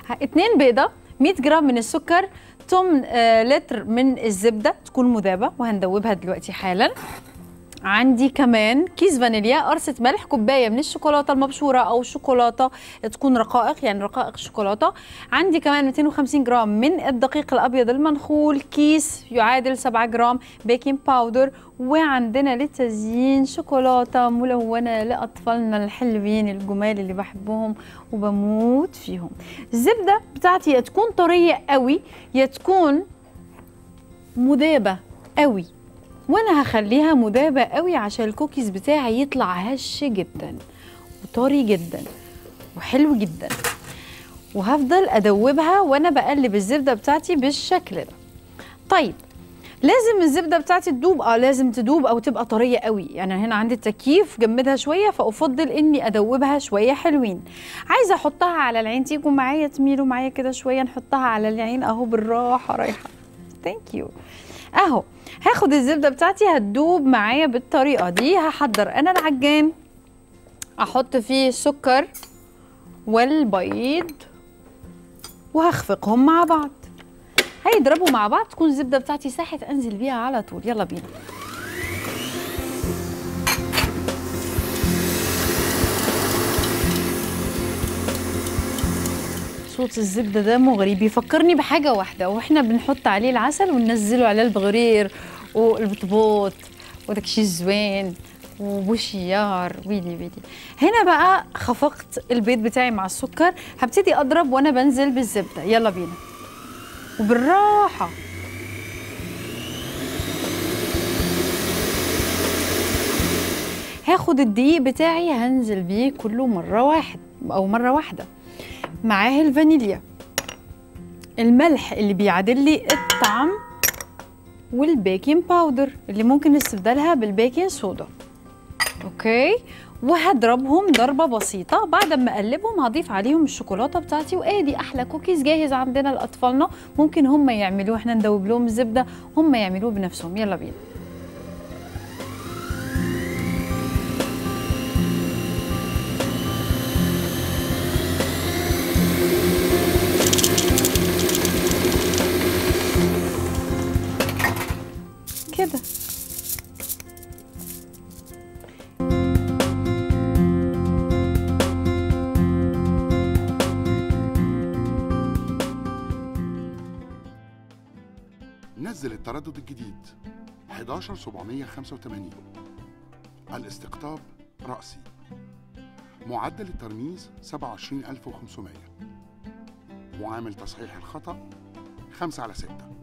ه- اتنين بيضة 100 جرام من السكر تمن آه لتر من الزبدة تكون مذابة وهندوبها دلوقتي حالا عندي كمان كيس فانيليا قرصة ملح كوباية من الشوكولاتة المبشورة أو شوكولاتة تكون رقائق يعني رقائق شوكولاتة عندي كمان 250 جرام من الدقيق الأبيض المنخول كيس يعادل 7 جرام بيكنج باودر وعندنا للتزيين شوكولاتة ملونة لأطفالنا الحلوين الجمال اللي بحبهم وبموت فيهم الزبدة بتاعتي يا تكون طرية قوي يا تكون مذابة قوي وانا هخليها مذابه قوي عشان الكوكيز بتاعي يطلع هش جدا وطري جدا وحلو جدا وهفضل ادوبها وانا بقلب الزبده بتاعتي بالشكل ده طيب لازم الزبده بتاعتي تدوب اه لازم تدوب او تبقى طريه قوي يعني هنا عندي التكييف جمدها شويه فافضل اني ادوبها شويه حلوين عايزه احطها على العين تيجوا معايا تميلوا معايا كده شويه نحطها على العين اهو بالراحه رايحه ثانك يو اهو هاخد الزبده بتاعتي هتدوب معايا بالطريقه دي هحضر انا العجان احط فيه السكر والبيض وهخفقهم مع بعض هيضربوا مع بعض تكون الزبده بتاعتي ساحت انزل بيها على طول يلا بينا صوت الزبده ده مغري بيفكرني بحاجه واحده واحنا بنحط عليه العسل وننزله على البغرير والبطبوط وداكشي الزوين وبوشيار ويلي ويلي هنا بقى خفقت البيض بتاعي مع السكر هبتدي اضرب وانا بنزل بالزبده يلا بينا وبالراحه هاخد الدقيق بتاعي هنزل بيه كله مره واحد او مره واحده معاه الفانيليا الملح اللي بيعادل لي الطعم والبيكنج باودر اللي ممكن نستبدلها بالبيكنج صودا اوكي وهضربهم ضربه بسيطه بعد ما اقلبهم هضيف عليهم الشوكولاته بتاعتي وادي احلى كوكيز جاهز عندنا لاطفالنا ممكن هم يعملوه احنا ندوب لهم الزبده هم يعملوه بنفسهم يلا بينا كده نزل التردد الجديد 11785 الاستقطاب رأسي معدل الترميز 27500 معامل تصحيح الخطأ 5 على 6